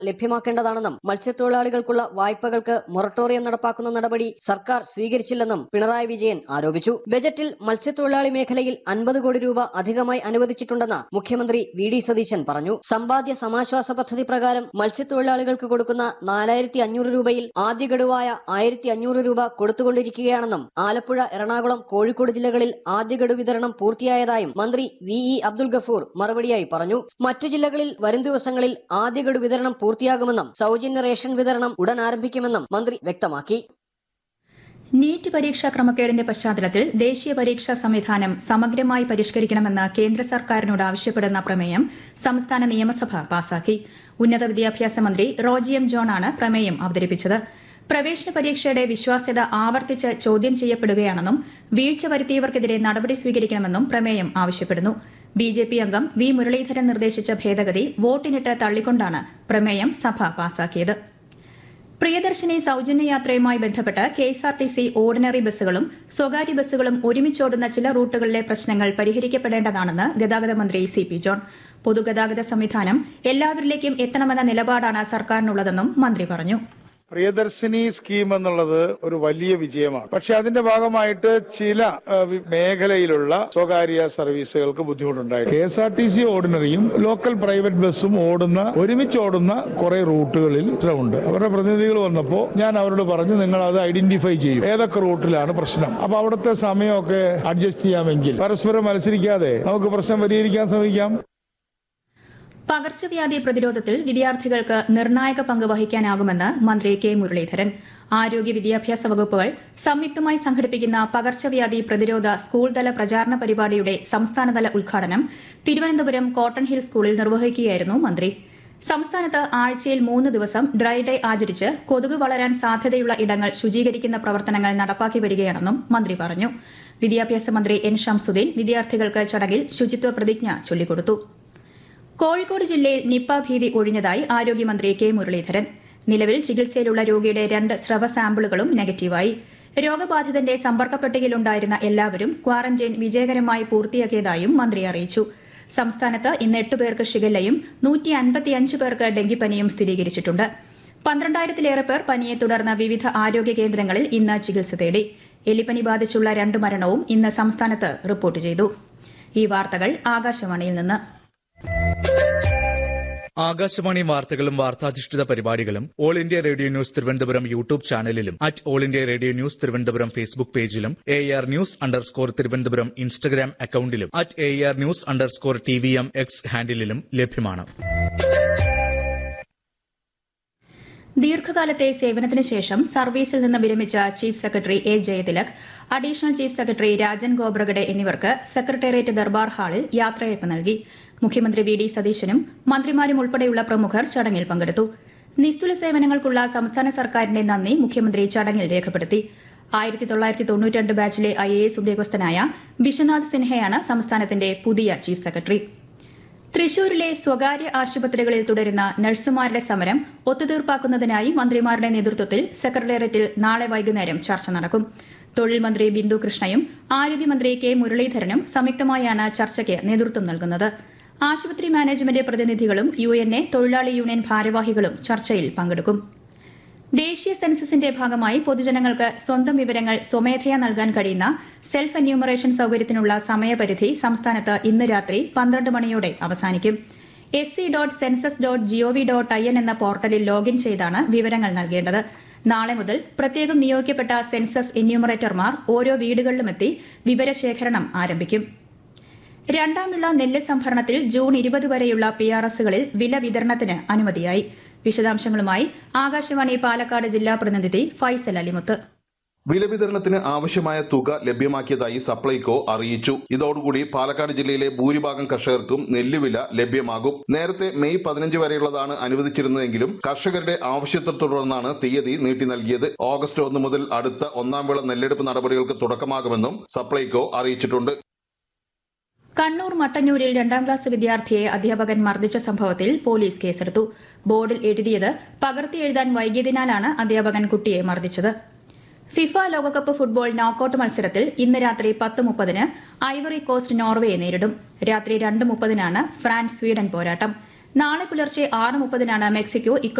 ലഭ്യമാക്കേണ്ടതാണെന്നും മത്സ്യത്തൊഴിലാളികൾക്കുള്ള വായ്പകൾക്ക് moratorium നടപ്പാക്കുന്ന നടപടി സർക്കാർ സ്വീകരിച്ചില്ലെന്നും പിണറായി വിജയൻ ആരോപിച്ചു ബജറ്റിൽ മത്സ്യത്തൊഴിലാളി മേഖലയിൽ അൻപത് കോടി രൂപ അധികമായി അനുവദിച്ചിട്ടുണ്ടെന്ന് മുഖ്യമന്ത്രി വി ഡി സതീശൻ പറഞ്ഞു സമ്പാദ്യ സമാശ്വാസ പദ്ധതി പ്രകാരം മത്സ്യത്തൊഴിലാളികൾക്ക് കൊടുക്കുന്ന നാലായിരത്തി അഞ്ഞൂറ് രൂപയിൽ ആദ്യ ഗഡുവായ ആയിരത്തി അഞ്ഞൂറ് രൂപ കൊടുത്തുകൊണ്ടിരിക്കുകയാണെന്നും ആലപ്പുഴ എറണാകുളം കോഴിക്കോട് ജില്ലകളിൽ ആദ്യ ഗഡു വിതരണം പൂർത്തിയായതായും മന്ത്രി വി ഇ അബ്ദുൽ ഗഫൂർ മറുപടിയായി പറഞ്ഞു മറ്റു ജില്ലകളിൽ വരും ദിവസങ്ങളിൽ ആദ്യ ഗഡു വിതരണം പൂർത്തിയാകുമെന്നും സൗജന്യ റേഷൻ വിതരണം ഉടൻ ആരംഭിക്കുമെന്നും മന്ത്രി വ്യക്തമാക്കി നീറ്റ് പരീക്ഷാ ക്രമക്കേടിന്റെ പശ്ചാത്തലത്തിൽ ദേശീയ പരീക്ഷാ സംവിധാനം സമഗ്രമായി പരിഷ്കരിക്കണമെന്ന് കേന്ദ്ര സർക്കാരിനോട് ആവശ്യപ്പെടുന്ന പ്രമേയം സംസ്ഥാന നിയമസഭ പാസാക്കി ഉന്നത വിദ്യാഭ്യാസ മന്ത്രി റോജി എം ജോണാണ് പ്രമേയം അവതരിപ്പിച്ചത് പ്രവേശന പരീക്ഷയുടെ വിശ്വാസ്യത ആവർത്തിച്ച് ചോദ്യം ചെയ്യപ്പെടുകയാണെന്നും വീഴ്ച വരുത്തിയവർക്കെതിരെ നടപടി സ്വീകരിക്കണമെന്നും പ്രമേയം ആവശ്യപ്പെടുന്നു ബി ജെ പി അംഗം വി മുരളീധരൻ നിർദ്ദേശിച്ച ഭേദഗതി വോട്ടിനിട്ട് തള്ളിക്കൊണ്ടാണ് പ്രമേയം സഭ പാസാക്കിയത് പ്രിയദർശിനി സൌജന്യ യാത്രയുമായി ബന്ധപ്പെട്ട് K S R T C ordinary ബസ്സുകളും സ്വകാര്യ ബസ്സുകളും ഒരുമിച്ചോടുന്ന ചില റൂട്ടുകളിലെ പ്രശ്നങ്ങൾ പരിഹരിക്കപ്പെടേണ്ടതാണെന്ന് ഗതാഗത മന്ത്രി സി പി ജോൺ പൊതുഗതാഗത സംവിധാനം എല്ലാവരിലേക്കും എത്തണമെന്ന നിലപാടാണ് സർക്കാരിനുള്ളതെന്നും മന്ത്രി പറഞ്ഞു പ്രിയദർശിനി സ്കീം എന്നുള്ളത് ഒരു വലിയ വിജയമാണ് പക്ഷെ അതിന്റെ ഭാഗമായിട്ട് ചില ആ, വി- മേഖലയിലുള്ള സ്വകാര്യ സർവീസുകൾക്ക് ബുദ്ധിമുട്ടുണ്ടായി K S R T C ഓർഡിനറിയും ലോക്കൽ പ്രൈവറ്റ് ബസ്സും ഓടുന്ന ഒരുമിച്ച് ഓടുന്ന കുറെ റൂട്ടുകളിൽ ഉണ്ട് അവരുടെ പ്രതിനിധികൾ വന്നപ്പോൾ ഞാൻ അവരോട് പറഞ്ഞു നിങ്ങൾ അത് ഐഡന്റിഫൈ ചെയ്യും ഏതൊക്കെ റൂട്ടിലാണ് പ്രശ്നം അപ്പൊ അവിടുത്തെ സമയമൊക്കെ അഡ്ജസ്റ്റ് ചെയ്യാമെങ്കിൽ പരസ്പരം മത്സരിക്കാതെ നമുക്ക് പ്രശ്നം പരിഹരിക്കാൻ ശ്രമിക്കാം പകർച്ചവ്യാധി പ്രതിരോധത്തിൽ വിദ്യാർത്ഥികൾക്ക് നിർണായക പങ്ക് വഹിക്കാനാകുമെന്ന് മന്ത്രി കെ മുരളീധരൻ ആരോഗ്യ വിദ്യാഭ്യാസ വകുപ്പുകൾ സംയുക്തമായി സംഘടിപ്പിക്കുന്ന പകർച്ചവ്യാധി പ്രതിരോധ സ്കൂൾ തല പ്രചാരണ പരിപാടിയുടെ സംസ്ഥാനതല ഉദ്ഘാടനം തിരുവനന്തപുരം കോട്ടൺ ഹിൽ സ്കൂളിൽ നിർവഹിക്കുകയായിരുന്നു മന്ത്രി സംസ്ഥാനത്ത് ആഴ്ചയിൽ മൂന്ന് ദിവസം ഡ്രൈ ഡേ ആചരിച്ച് കൊതുക് വളരാൻ സാധ്യതയുള്ള ഇടങ്ങൾ ശുചീകരിക്കുന്ന പ്രവർത്തനങ്ങൾ നടപ്പാക്കി വരികയാണെന്നും മന്ത്രി പറഞ്ഞു വിദ്യാഭ്യാസ മന്ത്രി എൻ ഷംസുദ്ദീൻ വിദ്യാർത്ഥികൾക്ക് ചടങ്ങിൽ ശുചിത്വ പ്രതിജ്ഞ ചൊല്ലിക്കൊടുത്തു കോഴിക്കോട് ജില്ലയിൽ നിപ്പ ഭീതി ഒഴിഞ്ഞതായി ആരോഗ്യമന്ത്രി കെ മുരളീധരൻ നിലവിൽ ചികിത്സയിലുള്ള രോഗിയുടെ രണ്ട് സ്രവ സാമ്പിളുകളും നെഗറ്റീവായി രോഗബാധിതന്റെ സമ്പർക്ക പട്ടികയിലുണ്ടായിരുന്ന എല്ലാവരും ക്വാറന്റൈൻ വിജയകരമായി പൂർത്തിയാക്കിയതായും മന്ത്രി അറിയിച്ചു സംസ്ഥാനത്ത് ഇന്ന് എട്ട് പേർക്ക് ഷിഗല്ലയും നൂറ്റി അൻപത്തിയഞ്ച് പേർക്ക് ഡെങ്കിപ്പനിയും സ്ഥിരീകരിച്ചിട്ടുണ്ട് പന്ത്രണ്ടായിരത്തിലേറെ പേർ പനിയെ തുടർന്ന് വിവിധ ആരോഗ്യ കേന്ദ്രങ്ങളിൽ ഇന്ന് ചികിത്സ തേടി എലിപ്പനി ബാധിച്ചുള്ള രണ്ട് മരണവും ഇന്ന് സംസ്ഥാനത്ത് റിപ്പോർട്ട് ചെയ്തു ഈ വാർത്തകൾ ആകാശവാണിയിൽ നിന്ന് ആകാശവാണി വാർത്തകളും വാർത്താധിഷ്ഠിത പരിപാടികളും all India radio news Thiruvananthapuram YouTube ചാനലിലും at all India radio news Thiruvananthapuram Facebook പേജിലും A R news underscore Thiruvananthapuram Instagram അക്കൌണ്ടിലും at A R news underscore T V M X ഹാൻഡിലും ലഭ്യമാണ് ദീർഘകാലത്തെ സേവനത്തിന് ശേഷം സർവീസിൽ നിന്ന് വിരമിച്ച chief secretary A Jayathilak additional chief secretary Rajan Khobragade എന്നിവർക്ക് സെക്രട്ടേറിയറ്റ് ദർബാർ ഹാളിൽ യാത്രയയപ്പ് നൽകി മുഖ്യമന്ത്രി വി ഡി സതീശനും മന്ത്രിമാരും ഉൾപ്പെടെയുള്ള പ്രമുഖർ ചടങ്ങിൽ പങ്കെടുത്തു നിസ്തുല സേവനങ്ങൾക്കുള്ള സംസ്ഥാന സർക്കാരിന്റെ നന്ദി മുഖ്യമന്ത്രി ചടങ്ങിൽ രേഖപ്പെടുത്തി ആയിരത്തി തൊള്ളായിരത്തി തൊണ്ണൂറ്റി ബാച്ചിലെ ഐ എ എസ് ഉദ്യോഗസ്ഥനായ വിശ്വനാഥ് സിൻഹയാണ് സംസ്ഥാനത്തിന്റെ പുതിയ ചീഫ് സെക്രട്ടറി തൃശൂരിലെ സ്വകാര്യ ആശുപത്രികളിൽ തുടരുന്ന നഴ്സുമാരുടെ സമരം ഒത്തുതീർപ്പാക്കുന്നതിനായി മന്ത്രിമാരുടെ നേതൃത്വത്തിൽ സെക്രട്ടേറിയറ്റിൽ നാളെ വൈകുന്നേരം ചർച്ച നടക്കും തൊഴിൽ മന്ത്രി ബിന്ദു കൃഷ്ണയും ആരോഗ്യമന്ത്രി കെ മുരളീധരനും സംയുക്തമായാണ് ചർച്ചയ്ക്ക് നേതൃത്വം നൽകുന്നത് ആശുപത്രി മാനേജ്മെന്റ് പ്രതിനിധികളും യു എൻ എ തൊഴിലാളി യൂണിയൻ ഭാരവാഹികളും ചർച്ചയിൽ പങ്കെടുക്കും ദേശീയ സെൻസസിന്റെ ഭാഗമായി പൊതുജനങ്ങൾക്ക് സ്വന്തം വിവരങ്ങൾ സ്വമേധയാ നൽകാൻ കഴിയുന്ന സെൽഫ് എന്യൂമറേഷൻ സൌകര്യത്തിനുള്ള സമയപരിധി സംസ്ഥാനത്ത് ഇന്ന് രാത്രി പന്ത്രണ്ട് മണിയോടെ അവസാനിക്കും S C dot census dot gov dot I N എന്ന പോർട്ടലിൽ ലോഗിൻ ചെയ്താണ് വിവരങ്ങൾ നൽകേണ്ടത് നാളെ മുതൽ പ്രത്യേകം നിയോഗിക്കപ്പെട്ട സെൻസസ് എന്യൂമറേറ്റർമാർ ഓരോ വീടുകളിലുമെത്തി വിവരശേഖരണം ആരംഭിക്കും രണ്ടാം വിള നെല്ല് സംഭരണത്തിൽ ജൂൺ ഇരുപത് വരെയുള്ള പി ആർ എസുകളിൽ വില വിതരണത്തിന് അനുമതിയായി വിശദാംശങ്ങളുമായി ആകാശവാണി പാലക്കാട് ജില്ലാ പ്രതിനിധി ഫൈസൽ അലിമുത്ത് വില വിതരണത്തിന് ആവശ്യമായ തുക ലഭ്യമാക്കിയതായി സപ്ലൈകോ അറിയിച്ചു ഇതോടുകൂടി പാലക്കാട് ജില്ലയിലെ ഭൂരിഭാഗം കർഷകർക്കും നെല്ലുവില ലഭ്യമാകും നേരത്തെ മെയ് പതിനഞ്ച് വരെയുള്ളതാണ് അനുവദിച്ചിരുന്നതെങ്കിലും കർഷകരുടെ ആവശ്യത്തെ തുടർന്നാണ് തീയതി നീട്ടി നൽകിയത് ഓഗസ്റ്റ് ഒന്ന് മുതൽ അടുത്ത ഒന്നാം വിള നെല്ലെടുപ്പ് നടപടികൾക്ക് തുടക്കമാകുമെന്നും സപ്ലൈകോ അറിയിച്ചിട്ടുണ്ട് കണ്ണൂർ മട്ടന്നൂരിൽ രണ്ടാം ക്ലാസ് വിദ്യാർത്ഥിയെ അധ്യാപകൻ മർദ്ദിച്ച സംഭവത്തിൽ പോലീസ് കേസെടുത്തു ബോർഡിൽ എഴുതിയത് പകർത്തി എഴുതാൻ വൈകിയതിനാലാണ് അധ്യാപകൻ കുട്ടിയെ മർദ്ദിച്ചത് ഫിഫ ലോകകപ്പ് ഫുട്ബോൾ നോക്കൌട്ട് മത്സരത്തിൽ ഇന്ന് രാത്രി പത്ത് മുപ്പതിന് ഐവറി കോസ്റ്റ് നോർവേയെ നേരിടും രാത്രി രണ്ട് മുപ്പതിനാണ് ഫ്രാൻസ് സ്വീഡൻ പോരാട്ടം നാളെ പുലർച്ചെ ആറ് മുപ്പതിനാണ് മെക്സിക്കോ